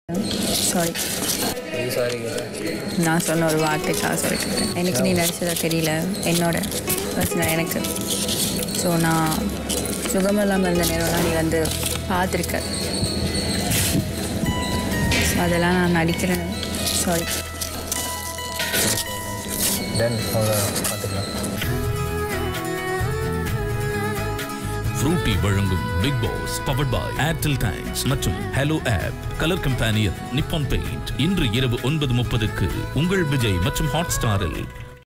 sorry இது sorry நான் சொன்ன ஒரு வார்த்தைக்காக சொல்லிட்டு எனக்கு நீ நடிச்சதா தெரியல என்னோட பர்சனல் எனக்கு ஸோ நான் சுகம் இல்லாமல் இருந்த நேரம்லாம் நீ வந்து பார்த்துருக்க ஸோ அதெல்லாம் நான் நடிக்கிறேன் சாரி தென் அவ்வளோதான் பார்த்துக்கலாம் ஃப்ரூட்டி வழங்கும் Bigg Boss powered by Airtel thanks மற்றும் Hello app colour companion Nippon Paint இன்று இரவு ஒன்பது முப்பதுக்கு உங்கள் விஜய் மற்றும் ஹாட் ஸ்டாரில்